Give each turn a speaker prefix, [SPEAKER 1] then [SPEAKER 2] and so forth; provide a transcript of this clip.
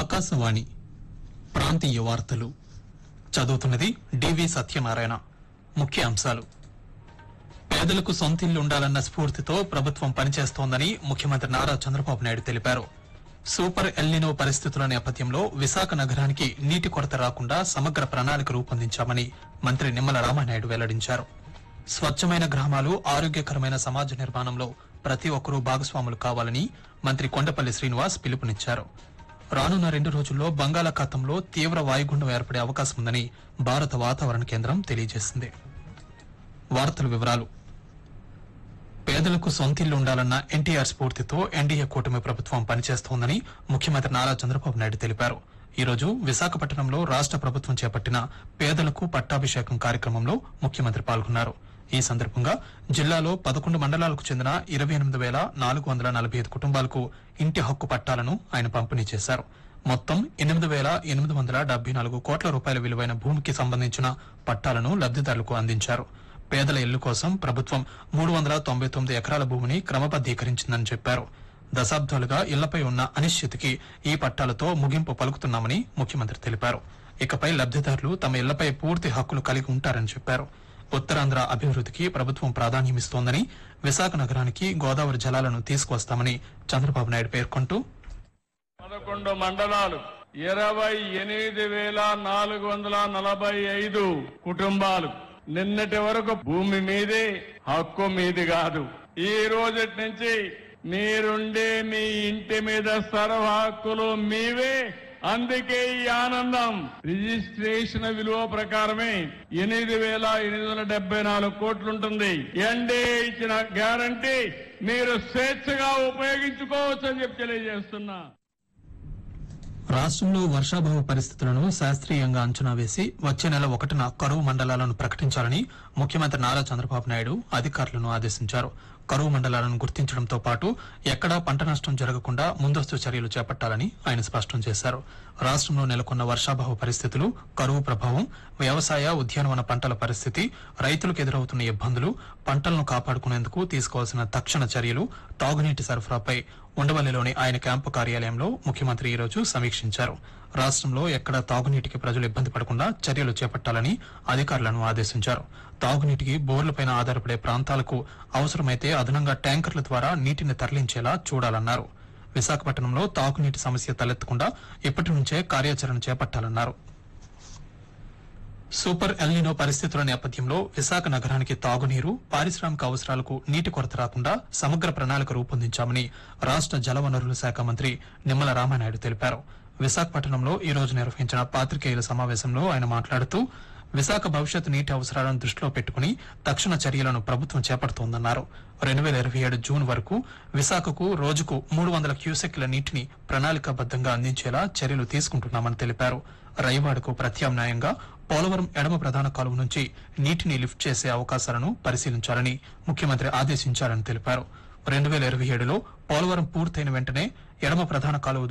[SPEAKER 1] ఆకాశవాణి ప్రాంతీయ వార్తలు చదువుతున్నది డివి సత్యనారాయణ ముఖ్య అంశాలు పేదలకు సొంతిల్లు ఉండాలన్న స్ఫూర్తితో ప్రభుత్వం పనిచేస్తోందని ముఖ్యమంత్రి నారా చంద్రబాబు నాయుడు తెలిపారు సూపర్ ఎల్నినో పరిస్థితుల నేపథ్యంలో విశాఖ నగరానికి నీటి కొరత రాకుండా సమగ్ర ప్రణాళిక రూపొందించామని మంత్రి నిమ్మల రామానాయుడు వెల్లడించారు స్వచ్ఛమైన గ్రామాలు ఆరోగ్యకరమైన సమాజ నిర్మాణంలో ప్రతి ఒక్కరూ భాగస్వాములు కావాలని మంత్రి కొండపల్లి శ్రీనివాస్ పిలుపునిచ్చారు రానున్న రెండు రోజుల్లో బంగాళాఖాతంలో తీవ్ర వాయుగుండం ఏర్పడే అవకాశం ఉందని భారత వాతావరణ కేంద్రం తెలియజేసింది వార్తల వివరాలు పేదలకు సొంతిల్లు ఉండాలన్న ఎన్టీఆర్ స్ఫూర్తితో ఎన్డీఏ కూటమి ప్రభుత్వం పనిచేస్తోందని ముఖ్యమంత్రి నారా చంద్రబాబు నాయుడు తెలిపారు ఈ రోజు విశాఖపట్నంలో రాష్ట ప్రభుత్వం చేపట్టిన పేదలకు పట్టాభిషేకం కార్యక్రమంలో ముఖ్యమంత్రి పాల్గొన్నారు ఈ సందర్భంగా జిల్లాలో పదకొండు మండలాలకు చెందిన ఇరవై ఎనిమిది వేల నాలుగు వందల నలభై ఐదు కుటుంబాలకు ఇంటి హక్కు పట్టాలను ఆయన పంపిణీ చేశారు మొత్తం ఎనిమిది వేల ఎనిమిది వందల డెబ్బై నాలుగు కోట్ల రూపాయల విలువైన భూమికి సంబంధించిన పట్టాలను లబ్దిదారులకు అందించారు పేదల ఇల్లు కోసం ప్రభుత్వం మూడు వందల తొంభై తొమ్మిది ఎకరాల భూమిని క్రమబద్దీకరించిందని చెప్పారు దశాబ్దాలుగా ఇళ్లపై ఉన్న అనిశ్చితికి ఈ పట్టాలతో ముగింపు పలుకుతున్నామని ముఖ్యమంత్రి తెలిపారు ఇకపై లబ్దిదారులు తమ ఇళ్లపై పూర్తి హక్కులు కలిగి ఉంటారని చెప్పారు ఉత్తరాంధ్ర అభివృద్ధికి ప్రభుత్వం ప్రాధాన్యమిస్తోందని విశాఖ నగరానికి గోదావరి జలాలను తీసుకువస్తామని చంద్రబాబు నాయుడు పేర్కొంటూ
[SPEAKER 2] పదకొండు మండలాలు ఇరవై ఎనిమిది వేల నాలుగు వందల నలభై ఐదు కుటుంబాలు నిన్నటి వరకు భూమి మీదే హక్కు మీది కాదు ఈ రోజటి నుంచి మీరుండే మీ ఇంటి మీద సర్వ హక్కులు మీవే అందుకే ఈ ఆనందం రిజిస్ట్రేషన్ విలువ ప్రకారమే ఎనిమిది వేల ఎనిమిది వందల డెబ్బై నాలుగు కోట్లుంటుంది ఎన్డీఏ ఇచ్చిన గ్యారంటీ మీరు స్వేచ్ఛగా ఉపయోగించుకోవచ్చు అని చెప్పి తెలియజేస్తున్నా
[SPEAKER 1] రాష్ట్రంలో వర్షాభావ పరిస్థితులను శాస్త్రీయంగా అంచనా వేసి వచ్చే నెల ఒకటిన కరువు మండలాలను ప్రకటించాలని ముఖ్యమంత్రి నారా చంద్రబాబు నాయుడు అధికారులను ఆదేశించారు కరువు మండలాలను గుర్తించడంతో పాటు ఎక్కడా పంట నష్టం జరగకుండా ముందస్తు చర్యలు చేపట్టాలని ఆయన స్పష్టం చేశారు రాష్ట్రంలో నెలకొన్న వర్షాభావ పరిస్థితులు కరువు ప్రభావం వ్యవసాయ ఉద్యానవన పంటల పరిస్థితి రైతులకు ఎదురవుతున్న ఇబ్బందులు పంటలను కాపాడుకునేందుకు తీసుకోవాల్సిన తక్షణ చర్యలు తాగునీటి సరఫరాపై ఉండవల్లిలోని ఆయన క్యాంపు కార్యాలయంలో ముఖ్యమంత్రి ఈ రోజు సమీక్షించారు రాష్ట్రంలో ఎక్కడ తాగునీటికి ప్రజలు ఇబ్బంది పడకుండా చర్యలు చేపట్టాలని అధికారులను ఆదేశించారు తాగునీటికి బోర్లపైన ఆధారపడే ప్రాంతాలకు అవసరమైతే అదనంగా ట్యాంకర్ల ద్వారా నీటిని తరలించేలా చూడాలన్నారు విశాఖపట్నంలో తాగునీటి సమస్య తలెత్తకుండా ఇప్పటి నుంచే కార్యాచరణ చేపట్టాలన్నారు సూపర్ ఎల్నినో పరిస్థితుల నేపథ్యంలో విశాఖ నగరానికి తాగునీరు పారిశ్రామిక అవసరాలకు నీటి కొరత రాకుండా సమగ్ర ప్రణాళిక రూపొందించామని రాష్ట జలవనరుల శాఖ మంత్రి నిమ్మల రామానాయుడు తెలిపారు విశాఖపట్నంలో ఈ రోజు నిర్వహించిన పాత్రికేయుల సమావేశంలో ఆయన మాట్లాడుతూ విశాఖ భవిష్యత్ నీటి అవసరాలను దృష్టిలో పెట్టుకుని తక్షణ చర్యలను ప్రభుత్వం చేపడుతోందన్నారు రెండు వేల ఇరవై ఏడు జూన్ వరకు విశాఖకు రోజుకు మూడు వందల క్యూసెక్ల నీటిని ప్రణాళికాబద్దంగా అందించేలా చర్యలు తీసుకుంటున్నామని తెలిపారు రైవాడకు ప్రత్యామ్నాయంగా పోలవరం ఎడమ ప్రధాన కాలువ నుంచి నీటిని లిఫ్ట్ చేసే అవకాశాలను పరిశీలించాలని ముఖ్యమంత్రి ఆదేశించారని తెలిపారు రెండు వేల ఇరవై ఏడులో పోలవరం పూర్తయిన వెంటనే ఎడమ ప్రధాన కాలువ